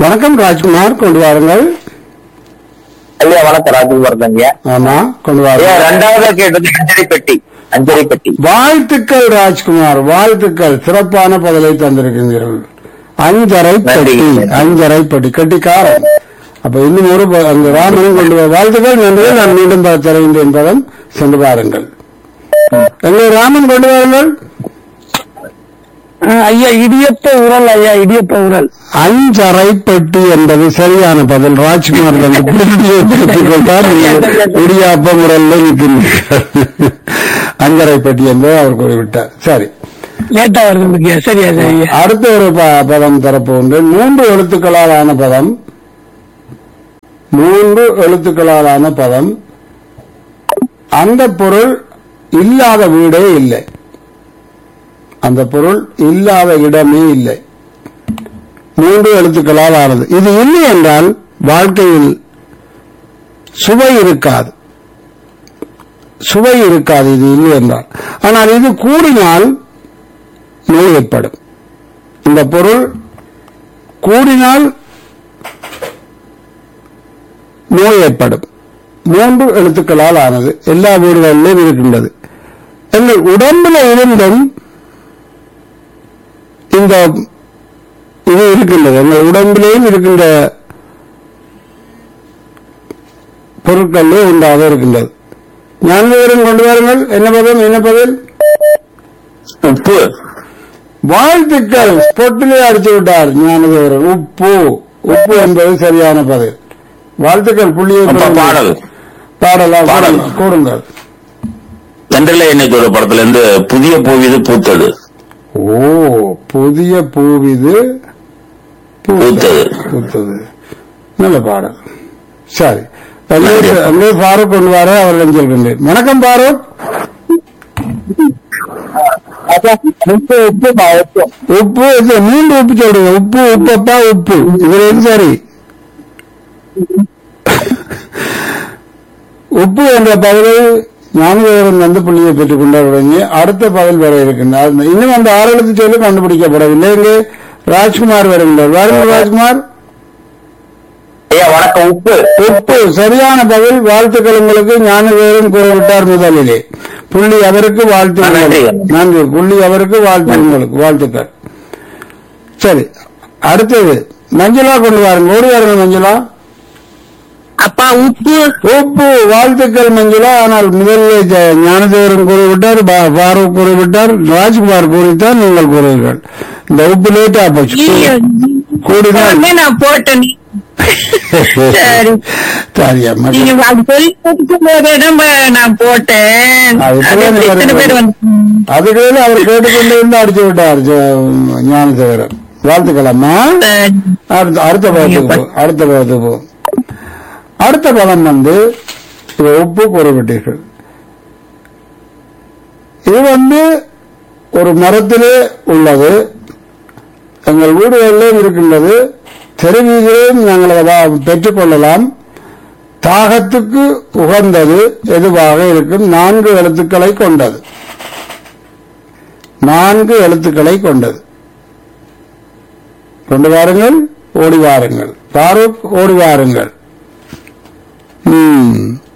வணக்கம் ராஜ்குமார் கொண்டு வாருங்கள் ஐயா வணக்கம் ராஜ்குமார் தாங்க ஆமா கொண்டு ஐயா வாருங்கள் ரெண்டாவது கேட்டது அஞ்சரை பெட்டி அஞ்சரை பெட்டி வாழ்த்துக்கள் ராஜ்குமார் வாழ்த்துக்கள் சிறப்பான பதிலை தந்திருக்கிறீர்கள் அஞ்சரை நன்றி. பெட்டி அஞ்சரை பெட்டி கட்டிக்காரன் அப்ப இன்னும் ஒரு ப- அந்த ராமனும் கொண்டு வா வாழ்த்துக்கள் நன்றி நான் மீண்டும் ப- தருகின்றேன் பதம் சென்று பாருங்கள் எங்களை ராமன் கொண்டு வாருங்கள் ஐயா இடியப்ப உரல் ஐயா இடியப்ப உரல் அஞ்சரை பெட்டி என்பது சரியான பதில் ராஜ்குமார் வந்து புள்ளியை பெற்றுக் கொண்டார் நீங்கள் இடியாப்ப முறையில் நிற்கின்றீர்கள் அஞ்சரை பெட்டி என்பதை அவர் கூறிவிட்டார் சரி லேட்டா வருது உங்களுக்கு சரியா சரியா அடுத்த ஒரு ப- பதம் தரப்போகின்றேன் மூன்று எழுத்துக்களால் ஆன பதம் மூன்று எழுத்துக்களால் ஆன பதம் அந்த பொருள் இல்லாத வீடே இல்லை அந்த பொருள் இல்லாத இடமே இல்லை மூன்று எழுத்துக்களால் ஆனது இது இல்லை என்றால் வாழ்க்கையில் சுவை இருக்காது சுவை இருக்காது இது இல்லை என்றால் ஆனால் இது கூடினால் நோய் ஏற்படும் இந்த பொருள் கூடினால் நோய் ஏற்படும் மூன்று எழுத்துக்களால் ஆனது எல்லா வீடுகளிலும் இருக்கின்றது எங்கள் உடம்புல இருந்தும் இந்த இது இருக்கின்றது எங்கள் உடம்பிலேயும் இருக்கின்ற பொருட்களிலே உண்டாக இருக்கின்றது ஞானவரம் கொண்டு வாருங்கள் என்ன பதம் என்ன பதில் உப்பு வாழ்த்துக்கள் பொட்டிலே அடித்து விட்டார் ஞானதேவரன் உப்பு உப்பு என்பது சரியான பதில் வாழ்த்துக்கள் புள்ளியை அப்ப பெறுங்கள். பாடல் பாடலா பாடல். கூறுங்கள், கூறுங்கள் தென்றல என்னைக்கு படத்துல இருந்து புதிய பூவிது பூத்தது ஓ புதிய பூவிது பூத்தது. பூத்தது நல்ல பாடல் சரி அங்கே அங்கே ஃபாரூக் கொண்டு வர அவர்களிடம் சொல்கின்றேன் வணக்கம் ஃபாரூக் உப்பு உப்பு உப்பு உப்பு இது மீண்டும் உப்பு சொல்றீங்க உப்பு உப்பப்பா உப்பு இதுல எது சரி உப்பு என்ற பதிலை ஞானதேவரன் வந்து புள்ளியை பெற்றுக் கொண்டார் உடனே அடுத்த பதில் வர இருக்கின்றார் இன்னும் அந்த ஆறு எழுத்து சொல்லி கண்டுபிடிக்கப்படவில்லை இங்கே ராஜ்குமார் வருகின்றார் வாருங்கள் ராஜ்குமார் ஐயா வணக்கம் உப்பு உப்பு சரியான பதில் வாழ்த்துக்கள் உங்களுக்கு ஞானதேவரன் கூறிவிட்டார் முதலிலே புள்ளி அவருக்கு வாழ்த்து நன்றி. உங்களுக்கு. நன்றி புள்ளி அவருக்கு வாழ்த்து உங்களுக்கு வாழ்த்துக்கள் சரி அடுத்தது மஞ்சளா கொண்டு வாருங்க ஓடி வாருங்க மஞ்சளா அப்பா உப்பு உப்பு வாழ்த்துக்கள் மஞ்சுளா ஆனால் முதலில் ஜ- ஞானதேவரன் கூறிவிட்டார் பா- ஃபாரூக் கூறிவிட்டார் ராஜ்குமார் கூறித்தான் நீங்கள் கூறுவீர்கள் இந்த உப்பு லேட்டா போச்சு கூடினால் உடனே நான் போட்டேன் சரி. சரி அம்மா நீங்க அது சொல்லி கொடுக்கும் போதே தான் ப- நான் போட்டேன் அது அது இப்பதான் எத்தனை பேர் வந்து அதுக்கு அவர் கேட்டுக்கொண்டு இருந்து அடிச்சு விட்டார் ஜ- ஞானதேவரன் வாழ்த்துக்கள் அம்மா சரி. அடுத்த அடுத்த பதத்துக்கு போ அடுத்த பதத்துக்கு போ அடுத்த பதம் வந்து இது உப்பு கூறப்பட்டீர்கள் இது வந்து ஒரு மரத்திலே உள்ளது எங்கள் வீடுகளிலும் இருக்கின்றது தெருவீதியிலும் நாங்கள் அதை பெற்றுக்கொள்ளலாம் தாகத்துக்கு உகந்தது எதுவாக இருக்கும் நான்கு எழுத்துக்களை கொண்டது நான்கு எழுத்துக்களை கொண்டது கொண்டு வாருங்கள் ஓடி வாருங்கள் பாரூக் ஓடி வாருங்கள் ம்